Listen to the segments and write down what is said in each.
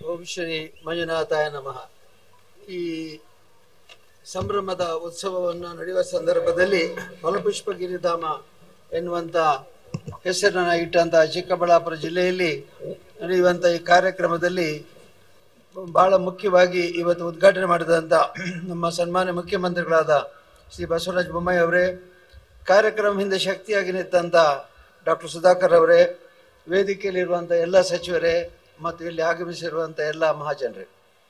ಓಂ ಶ್ರೀ ಮಂಜುನಾಥಾಯ ನಮಃ ಈ ಸಂಭ್ರಮದ ಉತ್ಸವವನ್ನು ನಡೆಯುವ ಸಂದರ್ಭದಲ್ಲಿ ಫಲಪುಷ್ಪಗಿರಿಧಾಮ ಎನ್ನುವಂಥ ಹೆಸರನ್ನು ಇಟ್ಟಂಥ ಚಿಕ್ಕಬಳ್ಳಾಪುರ ಜಿಲ್ಲೆಯಲ್ಲಿ ನಡೆಯುವಂಥ ಈ ಕಾರ್ಯಕ್ರಮದಲ್ಲಿ ಬಹಳ ಮುಖ್ಯವಾಗಿ ಇವತ್ತು ಉದ್ಘಾಟನೆ ಮಾಡಿದಂಥ ನಮ್ಮ ಸನ್ಮಾನ್ಯ ಮುಖ್ಯಮಂತ್ರಿಗಳಾದ ಶ್ರೀ ಬಸವರಾಜ ಬೊಮ್ಮಾಯಿ ಅವರೇ ಕಾರ್ಯಕ್ರಮ ಹಿಂದೆ ಶಕ್ತಿಯಾಗಿ ನಿಂತಂಥ ಡಾಕ್ಟರ್ ಸುಧಾಕರ್ ಅವರೇ ವೇದಿಕೆಯಲ್ಲಿರುವಂಥ ಎಲ್ಲ ಸಚಿವರೇ ಮತ್ತು ಇಲ್ಲಿ ಆಗಮಿಸಿರುವಂಥ ಎಲ್ಲ ಮಹಾಜನರೇ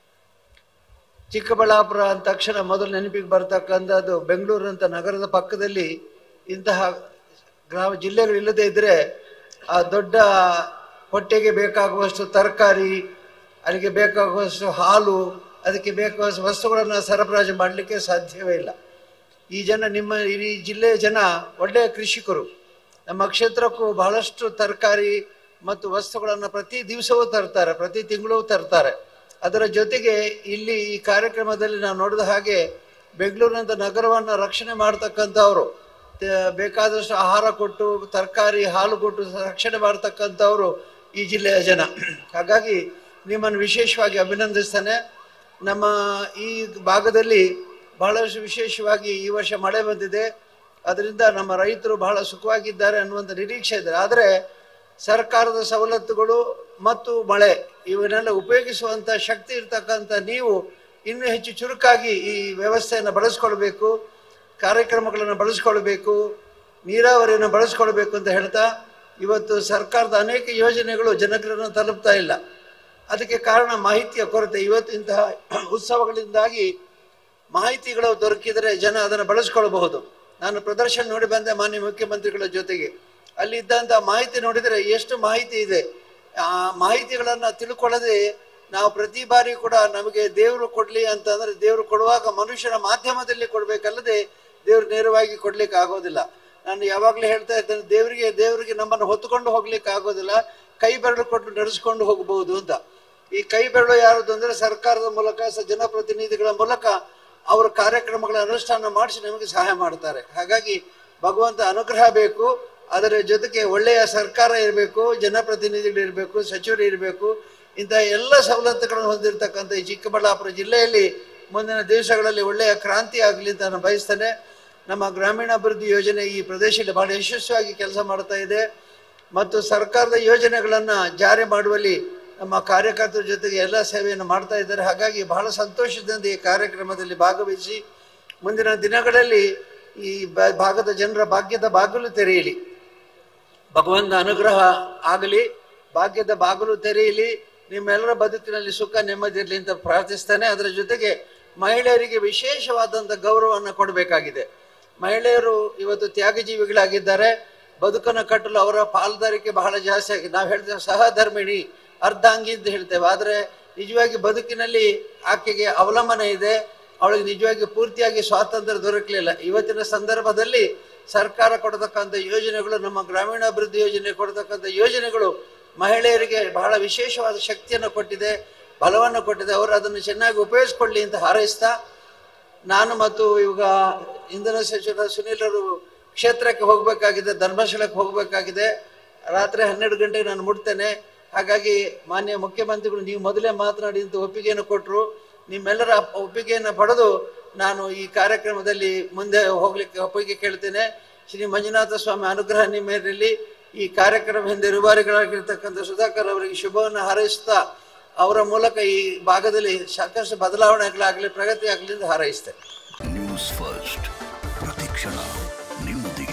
ಚಿಕ್ಕಬಳ್ಳಾಪುರ ಅಂದ ತಕ್ಷಣ ಮೊದಲು ನೆನಪಿಗೆ ಬರ್ತಕ್ಕಂಥದ್ದು ಬೆಂಗಳೂರು ಅಂತ ನಗರದ ಪಕ್ಕದಲ್ಲಿ ಇಂತಹ ಗ್ರಾಮ ಜಿಲ್ಲೆಗಳಿಲ್ಲದೆ ಇದ್ದರೆ ಆ ದೊಡ್ಡ ಹೊಟ್ಟೆಗೆ ಬೇಕಾಗುವಷ್ಟು ತರಕಾರಿ ಅದಕ್ಕೆ ಬೇಕಾಗುವಷ್ಟು ಹಾಲು ಅದಕ್ಕೆ ಬೇಕಾಗುವಷ್ಟು ವಸ್ತುಗಳನ್ನು ಸರಬರಾಜು ಮಾಡಲಿಕ್ಕೆ ಸಾಧ್ಯವೇ ಇಲ್ಲ ಈ ಜನ ನಿಮ್ಮ ಇಡೀ ಜಿಲ್ಲೆಯ ಜನ ಒಳ್ಳೆಯ ಕೃಷಿಕರು ನಮ್ಮ ಕ್ಷೇತ್ರಕ್ಕೂ ಬಹಳಷ್ಟು ತರಕಾರಿ ಮತ್ತು ವಸ್ತುಗಳನ್ನು ಪ್ರತಿ ದಿವಸವೂ ತರ್ತಾರೆ ಪ್ರತಿ ತಿಂಗಳು ತರ್ತಾರೆ ಅದರ ಜೊತೆಗೆ ಇಲ್ಲಿ ಈ ಕಾರ್ಯಕ್ರಮದಲ್ಲಿ ನಾವು ನೋಡಿದ ಹಾಗೆ ಬೆಂಗಳೂರಿನಂಥ ನಗರವನ್ನು ರಕ್ಷಣೆ ಮಾಡ್ತಕ್ಕಂಥವ್ರು ತ- ಬೇಕಾದಷ್ಟು ಆಹಾರ ಕೊಟ್ಟು ತರಕಾರಿ ಹಾಲು ಕೊಟ್ಟು ರಕ್ಷಣೆ ಮಾಡ್ತಕ್ಕಂಥವ್ರು ಈ ಜಿಲ್ಲೆಯ ಜನ ಹಾಗಾಗಿ ನಿಮ್ಮನ್ನು ವಿಶೇಷವಾಗಿ ಅಭಿನಂದಿಸ್ತೇನೆ ನಮ್ಮ ಈ ಭಾಗದಲ್ಲಿ ಬಹಳಷ್ಟು ವಿಶೇಷವಾಗಿ ಈ ವರ್ಷ ಮಳೆ ಬಂದಿದೆ ಅದರಿಂದ ನಮ್ಮ ರೈತರು ಬಹಳ ಸುಖವಾಗಿದ್ದಾರೆ ಅನ್ನುವಂಥ ನಿರೀಕ್ಷೆ ಇದೆ ಆದರೆ ಸರ್ಕಾರದ ಸವಲತ್ತುಗಳು ಮತ್ತು ಮಳೆ ಇವನ್ನೆಲ್ಲ ಉಪಯೋಗಿಸುವಂಥ ಶಕ್ತಿ ಇರ್ತಕ್ಕಂಥ ನೀವು ಇನ್ನೂ ಹೆಚ್ಚು ಚುರುಕಾಗಿ ಈ ವ್ಯವಸ್ಥೆಯನ್ನು ಬಳಸ್ಕೊಳ್ಬೇಕು ಕಾರ್ಯಕ್ರಮಗಳನ್ನು ಬಳಸ್ಕೊಳ್ಬೇಕು ನೀರಾವರಿಯನ್ನು ಬಳಸ್ಕೊಳ್ಬೇಕು ಅಂತ ಹೇಳ್ತಾ ಇವತ್ತು ಸರ್ಕಾರದ ಅನೇಕ ಯೋಜನೆಗಳು ಜನರನ್ನು ತಲುಪ್ತಾ ಇಲ್ಲ ಅದಕ್ಕೆ ಕಾರಣ ಮಾಹಿತಿಯ ಕೊರತೆ ಇವತ್ತು ಇಂತಹ ಉತ್ಸವಗಳಿಂದಾಗಿ ಮಾಹಿತಿಗಳು ದೊರಕಿದರೆ ಜನ ಅದನ್ನು ಬಳಸ್ಕೊಳ್ಬಹುದು ನಾನು ಪ್ರದರ್ಶನ ನೋಡಿ ಬಂದೆ ಮಾನ್ಯ ಮುಖ್ಯಮಂತ್ರಿಗಳ ಜೊತೆಗೆ ಅಲ್ಲಿ ಇದ್ದಂಥ ಮಾಹಿತಿ ನೋಡಿದರೆ ಎಷ್ಟು ಮಾಹಿತಿ ಇದೆ ಆ ಮಾಹಿತಿಗಳನ್ನು ತಿಳ್ಕೊಳ್ಳದೆ ನಾವು ಪ್ರತಿ ಬಾರಿ ಕೂಡ ನಮಗೆ ದೇವರು ಕೊಡ್ಲಿ ಅಂತಂದ್ರೆ ದೇವರು ಕೊಡುವಾಗ ಮನುಷ್ಯನ ಮಾಧ್ಯಮದಲ್ಲಿ ಕೊಡ್ಬೇಕಲ್ಲದೆ ದೇವ್ರು ನೇರವಾಗಿ ಕೊಡ್ಲಿಕ್ಕೆ ಆಗೋದಿಲ್ಲ ನಾನು ಯಾವಾಗಲೂ ಹೇಳ್ತಾ ಇದ್ದೇನೆ ದೇವರಿಗೆ ದೇವರಿಗೆ ನಮ್ಮನ್ನು ಹೊತ್ತುಕೊಂಡು ಹೋಗ್ಲಿಕ್ಕೆ ಆಗೋದಿಲ್ಲ ಕೈ ಬೆರಳು ಕೊಟ್ಟು ನಡೆಸ್ಕೊಂಡು ಹೋಗಬಹುದು ಅಂತ ಈ ಕೈ ಬೆರಳು ಯಾರದು ಅಂದ್ರೆ ಸರ್ಕಾರದ ಮೂಲಕ ಸ- ಜನಪ್ರತಿನಿಧಿಗಳ ಮೂಲಕ ಅವರ ಕಾರ್ಯಕ್ರಮಗಳ ಅನುಷ್ಠಾನ ಮಾಡಿಸಿ ನಮಗೆ ಸಹಾಯ ಮಾಡ್ತಾರೆ ಹಾಗಾಗಿ ಭಗವಂತ ಅನುಗ್ರಹ ಬೇಕು ಅದರ ಜೊತೆಗೆ ಒಳ್ಳೆಯ ಸರ್ಕಾರ ಇರಬೇಕು ಜನಪ್ರತಿನಿಧಿಗಳು ಇರಬೇಕು ಸಚಿವರು ಇರಬೇಕು ಇಂತಹ ಎಲ್ಲ ಸವಲತ್ತುಗಳನ್ನು ಹೊಂದಿರತಕ್ಕಂಥ ಈ ಚಿಕ್ಕಬಳ್ಳಾಪುರ ಜಿಲ್ಲೆಯಲ್ಲಿ ಮುಂದಿನ ದಿವಸಗಳಲ್ಲಿ ಒಳ್ಳೆಯ ಕ್ರಾಂತಿ ಆಗಲಿ ಅಂತ ನಾನು ಬಯಸ್ತೇನೆ ನಮ್ಮ ಗ್ರಾಮೀಣಾಭಿವೃದ್ಧಿ ಯೋಜನೆ ಈ ಪ್ರದೇಶದಲ್ಲಿ ಬಹಳ ಯಶಸ್ವಿಯಾಗಿ ಕೆಲಸ ಮಾಡ್ತಾ ಇದೆ ಮತ್ತು ಸರ್ಕಾರದ ಯೋಜನೆಗಳನ್ನು ಜಾರಿ ಮಾಡುವಲ್ಲಿ ನಮ್ಮ ಕಾರ್ಯಕರ್ತರ ಜೊತೆಗೆ ಎಲ್ಲ ಸೇವೆಯನ್ನು ಮಾಡ್ತಾ ಇದ್ದಾರೆ ಹಾಗಾಗಿ ಬಹಳ ಸಂತೋಷದಿಂದ ಈ ಕಾರ್ಯಕ್ರಮದಲ್ಲಿ ಭಾಗವಹಿಸಿ ಮುಂದಿನ ದಿನಗಳಲ್ಲಿ ಈ ಬ- ಭಾಗದ ಜನರ ಭಾಗ್ಯದ ಬಾಗಿಲು ತೆರೆಯಲಿ ಭಗವಂತ ಅನುಗ್ರಹ ಆಗಲಿ ಭಾಗ್ಯದ ಬಾಗಿಲು ತೆರೆಯಲಿ ನಿಮ್ಮೆಲ್ಲರ ಬದುಕಿನಲ್ಲಿ ಸುಖ ನೆಮ್ಮದಿ ಇರಲಿ ಅಂತ ಪ್ರಾರ್ಥಿಸ್ತೇನೆ ಅದರ ಜೊತೆಗೆ ಮಹಿಳೆಯರಿಗೆ ವಿಶೇಷವಾದಂಥ ಗೌರವವನ್ನು ಕೊಡಬೇಕಾಗಿದೆ ಮಹಿಳೆಯರು ಇವತ್ತು ತ್ಯಾಗಜೀವಿಗಳಾಗಿದ್ದಾರೆ ಬದುಕನ್ನು ಕಟ್ಟಲು ಅವರ ಪಾಲ್ದಾರಿಕೆ ಬಹಳ ಜಾಸ್ತಿ ಆಗಿದೆ ನಾವು ಹೇಳ್ತೇವೆ ಸಹಧರ್ಮಿಣಿ ಅರ್ಧಾಂಗಿ ಅಂತ ಹೇಳ್ತೇವೆ ಆದರೆ ನಿಜವಾಗಿ ಬದುಕಿನಲ್ಲಿ ಆಕೆಗೆ ಅವಲಂಬನೆ ಇದೆ ಅವಳಿಗೆ ನಿಜವಾಗಿ ಪೂರ್ತಿಯಾಗಿ ಸ್ವಾತಂತ್ರ್ಯ ದೊರಕಲಿಲ್ಲ ಇವತ್ತಿನ ಸಂದರ್ಭದಲ್ಲಿ ಸರ್ಕಾರ ಕೊಡತಕ್ಕಂಥ ಯೋಜನೆಗಳು ನಮ್ಮ ಗ್ರಾಮೀಣಾಭಿವೃದ್ಧಿ ಯೋಜನೆ ಕೊಡತಕ್ಕಂಥ ಯೋಜನೆಗಳು ಮಹಿಳೆಯರಿಗೆ ಬಹಳ ವಿಶೇಷವಾದ ಶಕ್ತಿಯನ್ನು ಕೊಟ್ಟಿದೆ ಬಲವನ್ನು ಕೊಟ್ಟಿದೆ ಅವರು ಅದನ್ನು ಚೆನ್ನಾಗಿ ಉಪಯೋಗಿಸ್ಕೊಳ್ಳಿ ಅಂತ ಹಾರೈಸ್ತಾ ನಾನು ಮತ್ತು ಇವಾಗ ಇಂಧನ ಸಚಿವ ಸುನೀಲರು ಕ್ಷೇತ್ರಕ್ಕೆ ಹೋಗಬೇಕಾಗಿದೆ ಧರ್ಮಸ್ಥಳಕ್ಕೆ ಹೋಗಬೇಕಾಗಿದೆ ರಾತ್ರಿ ಹನ್ನೆರಡು ಗಂಟೆಗೆ ನಾನು ಮುಟ್ತೇನೆ ಹಾಗಾಗಿ ಮಾನ್ಯ ಮುಖ್ಯಮಂತ್ರಿಗಳು ನೀವು ಮೊದಲೇ ಮಾತನಾಡಿ ಅಂತ ಒಪ್ಪಿಗೆಯನ್ನು ಕೊಟ್ಟರು ನಿಮ್ಮೆಲ್ಲರ ಒಪ್ಪಿಗೆಯನ್ನು ಪಡೆದು ನಾನು ಈ ಕಾರ್ಯಕ್ರಮದಲ್ಲಿ ಮುಂದೆ ಹೋಗ್ಲಿಕ್ಕೆ ಒಪ್ಪಿಗೆ ಕೇಳ್ತೇನೆ ಶ್ರೀ ಮಂಜುನಾಥ ಸ್ವಾಮಿ ಅನುಗ್ರಹ ನಿಮ್ಮ ಮೇಲಿರಲಿ ಈ ಕಾರ್ಯಕ್ರಮ ಹಿಂದೆ ರೂವಾರಿಗಳಾಗಿರ್ತಕ್ಕಂಥ ಸುಧಾಕರ್ ಅವರಿಗೆ ಶುಭವನ್ನು ಹಾರೈಸ್ತಾ ಅವರ ಮೂಲಕ ಈ ಭಾಗದಲ್ಲಿ ಸಾಕಷ್ಟು ಬದಲಾವಣೆಗಳಾಗಲಿ ಪ್ರಗತಿ ಆಗಲಿ ಅಂತ ಹಾರೈಸ್ತೇನೆ ನ್ಯೂಸ್ ಫಸ್ಟ್ ಪ್ರತಿಕ್ಷಣ ನಿಮ್ಮೊಂದಿಗೆ